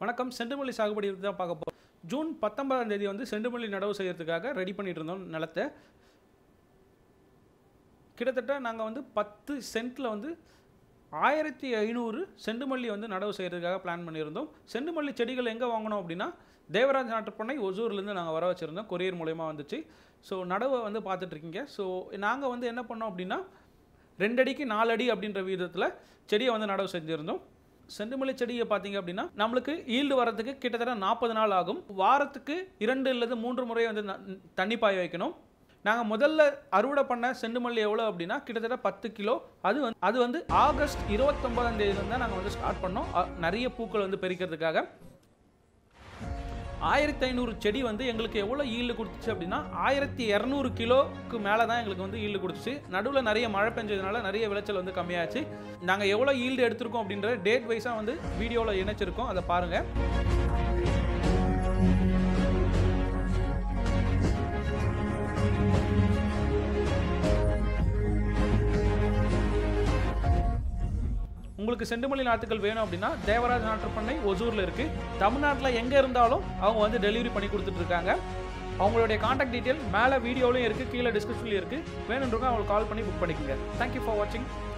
வணக்கம் செண்டுமல்லி சாகுபடி பற்றி தான் பார்க்க போகிறோம் ஜூன் பத்தொன்பதாம் தேதி வந்து செண்டுமல்லி நடவு செய்யறதுக்காக ரெடி பண்ணிட்டு இருந்தோம் நிலத்தை கிட்டத்தட்ட நாங்கள் வந்து பத்து சென்ட்டில் வந்து ஆயிரத்தி ஐநூறு செண்டுமல்லி வந்து நடவு செய்கிறதுக்காக பிளான் பண்ணியிருந்தோம் செண்டுமல்லி செடிகள் எங்கே வாங்கினோம் அப்படின்னா தேவராஜ் நாட்டுப்பண்ணை ஒசூர்லேருந்து நாங்கள் வர வச்சுருந்தோம் கொரியர் மூலயமா வந்துச்சு ஸோ நடவை வந்து பார்த்துட்ருக்கீங்க ஸோ நாங்கள் வந்து என்ன பண்ணோம் அப்படின்னா ரெண்டு அடிக்கு நாலு அடி அப்படின்ற விதத்தில் செடியை வந்து நடவு செஞ்சுருந்தோம் செண்டுமல்லி செடியை பார்த்தீங்க அப்படின்னா நம்மளுக்கு ஈல்டு வரதுக்கு கிட்டத்தட்ட நாற்பது நாள் ஆகும் வாரத்துக்கு இரண்டு அல்லது மூன்று முறை வந்து ந- தண்ணி பாய வைக்கணும் நாங்கள் முதல்ல அறுவடை பண்ண செண்டுமல்லி எவ்வளோ அப்படின்னா கிட்டத்தட்ட பத்து கிலோ அது வந்து அது வந்து ஆகஸ்ட் இருபத்தொன்பதாம் தேதியிலேருந்து தான் நாங்கள் வந்து ஸ்டார்ட் பண்ணோம் அ- நிறைய பூக்கள் வந்து பறிக்கிறதுக்காக ஆயிரத்தி ஐநூறு செடி வந்து எங்களுக்கு எவ்வளோ ஈல்டு கொடுத்துச்சு அப்படின்னா ஆயிரத்தி இரநூறு கிலோக்கு மேலே தான் எங்களுக்கு வந்து ஈல்டு கொடுத்துச்சு நடுவில் நிறைய மழை பெஞ்சதுனால நிறைய விளைச்சல் வந்து கம்மியாச்சு நாங்கள் எவ்வளோ ஈல்டு எடுத்திருக்கோம் அப்படின்ற டேட் வைஸாக வந்து வீடியோவில் இணைச்சிருக்கோம் அதை பாருங்கள் உங்களுக்கு செண்டுமல்லி நாற்றுகள் வேணும் அப்படின்னா தேவராஜ் நாட்டுப்பண்ணை ஒசூரில் இருக்குது தமிழ்நாட்டில் எங்கே இருந்தாலும் அவங்க வந்து டெலிவரி பண்ணி கொடுத்துட்ருக்காங்க அவங்களுடைய காண்டாக்ட் டீட்டெயில் மேலே வீடியோலையும் இருக்குது கீழே டிஸ்கிரிப்ஷன்லையும் இருக்குது வேணுன்றவங்க அவங்களுக்கு கால் பண்ணி புக் பண்ணிக்கோங்க தேங்க்யூ ஃபார் வாட்சிங்